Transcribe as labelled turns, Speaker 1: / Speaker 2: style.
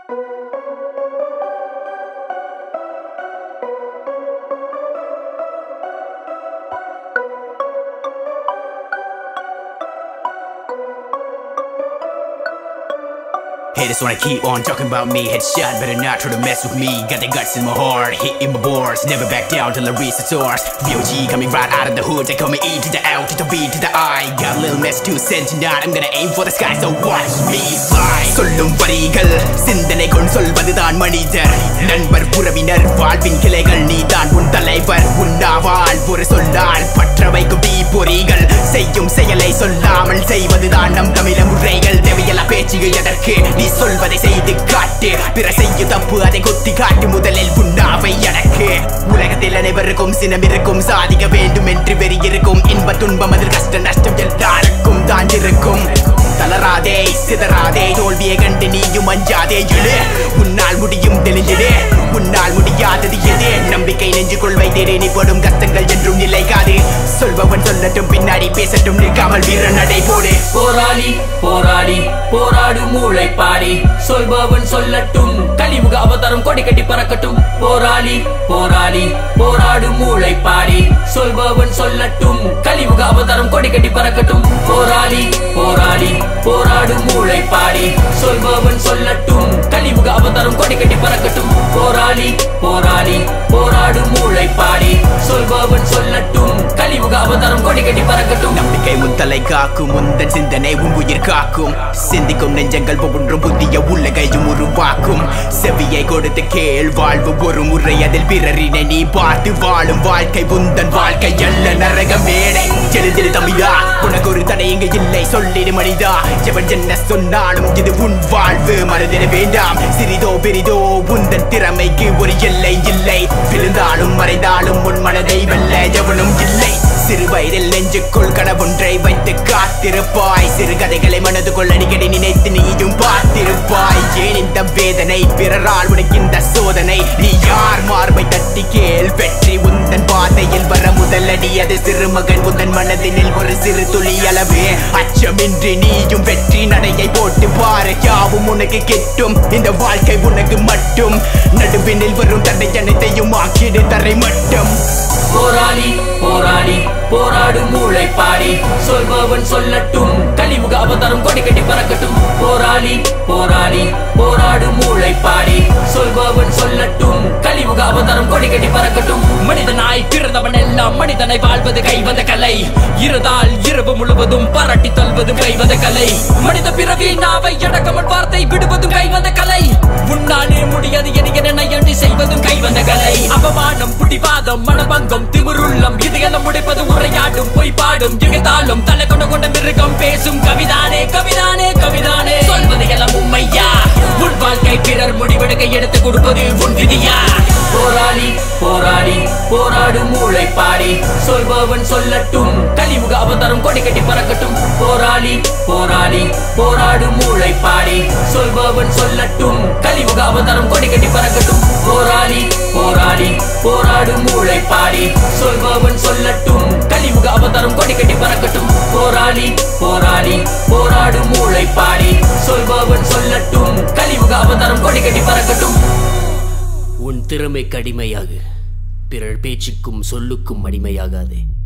Speaker 1: Haters wanna keep on talking about me Headshot, better not try to mess with me Got the guts in my heart, hitting my bars Never back down till I reach the source VOG coming right out of the hood They call me E to the L to the B to the I Got a little mess to send tonight I'm gonna aim for the sky so watch me fly சொல்லும் வரிகள் சிந்தனை கொண்டு சொல்வதுதான் மனிதர் நண்பர் உறவினர் வாழ்வின் கிளைகள் நீதான் உன் தலைவர் உன்னாவால் ஒரு சொல்லால் பற்ற வைக்கும் தீ பொறிகள் செய்யும் செயலை சொல்லாமல் செய்வதுதான் நம் தமிழ முறைகள் தேவையில்ல பேச்சு எதற்கு நீ சொல்வதை செய்து காட்டு பிற செய்யும் தப்பு அதை கொத்தி காட்டு முதலில் உன்னாவை அடக்கு உலகத்தில் அனைவருக்கும் சினம் இருக்கும் சாதிக்க வேண்டும் என்று வெறி இருக்கும் இன்ப துன்பம் அதில் கஷ்ட நஷ்டம் எல்லாருக்கும் தான் இருக்கும் தளராதே சிதறாதே தோல்வியை கண்டு நீயும் அஞ்சாதே எழு உன்னால் முடியும் தெளிஞ்சிடு உன்னால் முடியாதது எது நம்பிக்கை நெஞ்சுக்குள் வைத்திரு நீ படும் கஷ்டங்கள் என்றும் நிலைக்காது சொல்பவன் சொல்லட்டும் பின்னாடி பேசட்டும் நிற்காமல் வீர நடை போடு
Speaker 2: போராளி போராளி போராடு மூளை பாடி சொல்பவன் சொல்லட்டும் கலிமுக அவதாரம் கொடி கட்டி பறக்கட்டும் போராளி போராளி போராடு மூளை பாடி சொல்பவன் சொல்லட்டும் கலிமுக அவதாரம் கொடி கட்டி பறக்கட்டும் போராளி போராளி போராடு மூளை பாடி சொல்பவன் சொல்லட்டும் கலிமுக அவதாரம் கொடி கட்டி பறக்கட்டும் போராளி போராளி போராடு மூளை பாடி சொல்பவன் சொல்லட்டும் கலிமுக அவதாரம் கொடி கட்டி பறக்கட்டும்
Speaker 1: நம்பிக்கை முத்தலை காக்கும் முந்தன் சிந்தனை உன் உயிர் காக்கும் சிந்திக்கும் நெஞ்சங்கள் ஒவ்வொன்றும் புதிய உலகையும் உருவாக்கும் செவியை கொடுத்து கேள் வாழ்வு ஒரு முறை அதில் பிறரினை நீ பார்த்து வாழும் வாழ்க்கை உந்தன் வாழ்க்கை அல்ல நரக மேடை எழுதிடு தமிழா உனக்கு ஒரு தடை இங்கு இல்லை சொல்லிடு மனிதா எவன் என்ன சொன்னாலும் இது உன் வாழ்வு மனதிட வேண்டாம் சிறிதோ பெரிதோ உந்தன் திறமைக்கு ஒரு எல்லை இல்லை விழுந்தாலும் மறைந்தாலும் உன் மனதை வெல்ல எவனும் இல்லை சிறு வயதில் நெஞ்சுக்குள் கனவொன்றை வைத்து காத்திருப்பாய் சிறுகதைகளை மனதுக்குள் அடிக்கடி நினைத்து நீயும் பார்த்திருப்பாய் ஏன் இந்த வேதனை பிறரால் உனக்கு இந்த சோதனை நீ யார் மார்பை தட்டி கேள் வெற்றி உந்தன் பாதையில் வர முதலடி அது சிறுமகன் உந்தன் மனதினில் ஒரு சிறு துளி அளவு அச்சமின்றி நீயும் வெற்றி நடையை போட்டு பாரு யாவும் உனக்கு கிட்டும் இந்த வாழ்க்கை உனக்கு மட்டும் நடுவினில் வரும் தடை அனைத்தையும் ஆக்கிடு தரை மட்டும்
Speaker 2: போராளி போராளி போராடு மூளை பாடி சொல்பவன் சொல்லட்டும் கலிமுக அவதாரம் கொடி கட்டி பறக்கட்டும் போராளி போராளி போராடு மூளை பாடி சொல்பவன் சொல்லட்டும் கலிமுக அவதாரம் கொடி கட்டி பறக்கட்டும் மனிதனாய் பிறந்தவன் எல்லாம் மனிதனை வாழ்வது கைவந்த கலை இருதால் இரவு முழுவதும் பரட்டி தள்வது கைவந்த கலை மனித பிறவி நாவை அடக்கமல் வார்த்தை விடுவதும் கைவந்த கலை முன்னாலே முடியாது என அண்டி செய்வதும் கைவந்த கலை அவமானம் புடிவாதம் மனபங்கம் திமிருள்ளம் இது எல்லாம் உடைப்பது உரையாடும் பொய் பாடும் இகழ்ந்தாலும் தலை கொண்ட கொண்ட மிருகம் பேசும் கவிதானே கவிதானே கவிதானே சொல்வது எல்லாம் உண்மையா உன் வாழ்க்கை பிறர் முடிவெடுக்க எடுத்து கொடுப்பது உன் விதியா போராளி போராளி போராடு மூளை பாடி சொல்பவன் சொல்லட்டும் கலிமுக அவதாரம் கொடி கட்டி பறக்கட்டும் போராளி போராளி போராடு மூளை பாடி சொல்பவன் சொல்லட்டும் கலிமுக அவதாரம் கொடி கட்டி பறக்கட்டும் போராளி போராளி போராடு மூளை பாடி சொல்பவன் சொல்லட்டும் கலிமுக அவதாரம் கொடி கட்டி பறக்கட்டும் போராளி போராளி போராடு மூளை பாடி சொல்பவன் சொல்லட்டும் கலிமுக அவதாரம் கொடி கட்டி பறக்கட்டும் உன் திறமை கடிமையாக பிறர் பேச்சுக்கும் சொல்லுக்கும் அடிமையாகாதே